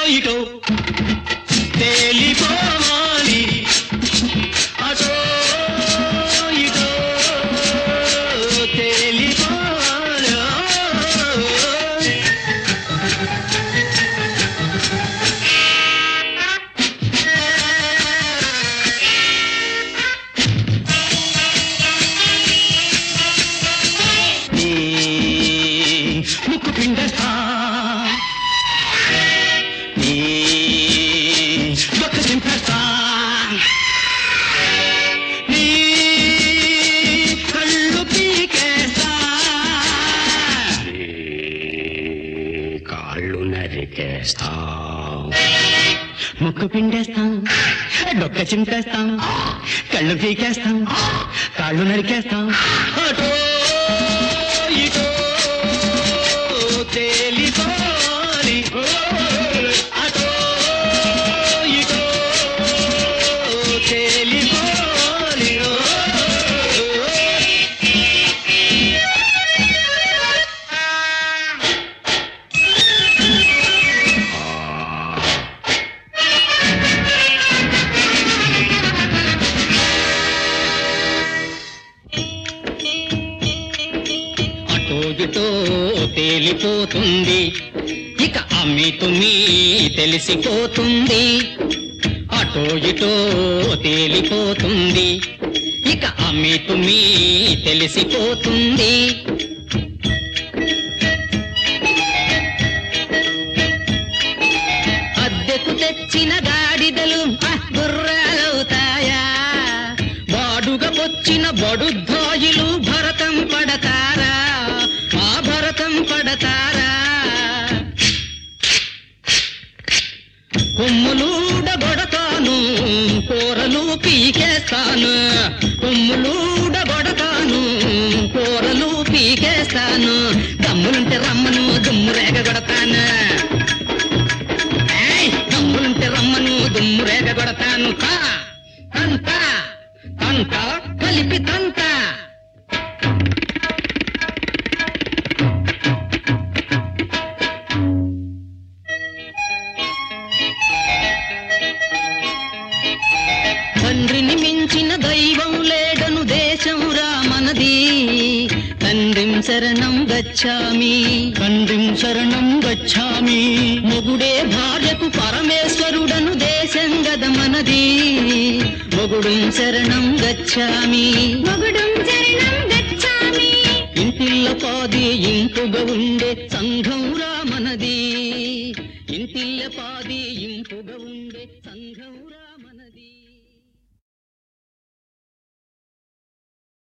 ఇటో తేలిపోవాలి అటో ఇటో తేలిపోవాలి నీ ముక్కు పిండేస్తా నీ బొక్క చింపేస్తా నీ కళ్ళు పీకేస్తా నీ కాళ్ళు నరికేస్తా ముక్కు పిండేస్తాం డొక్క చింపేస్తాం కళ్ళు పీకేస్తాం కాళ్ళు నరికేస్తాం అటో ఇటో తేలిపోలి అటో ఇటో తేలిపోలి అటో ఇటో తేలిపోతుంది ఇక అమ్మి తుమ్మి తెలిసిపోతుంది అటో ఇటో తేలిపోతుంది ఇక అమ్మి తుమ్మి తెలిసిపోతుంది అద్దెకు తెచ్చిన గాడిదలు ఆ, గుర్రాలవుతాయా బాడుగా వచ్చిన బడుద్దాయిలు భరతం పడతారా ఆ భరతం పడతారా కొమ్ములూడగొడతాను కూరలు పీకేస్తాను కొమ్ములూడగొడతాను కూరలు పీకేస్తాను దమ్ములుంటే రమ్మను దుమ్ము రేగగొడతాను ఏయ్, దమ్ములుంటే రమ్మను దుమ్ము రేగగొడతాను తా తంత తంత కలిపి తంత తండ్రిని మించిన దైవం లేడను దేశం రామనది తండ్రిం శరణం గచ్చామి తండ్రిం శరణం గచ్చామి మొగుడే భార్యకు పరమేశ్వరుడను దేశం గదమనది మొగుడు శరణం గచ్చామి మొగుడుం చరణం గచ్చామి ఇంటిల్ల పాది ఇంపుగా ఉండే సంఘం రామనది ఇంటిల్ల పాది ఇంపుగా ఉండే సంఘం రామనది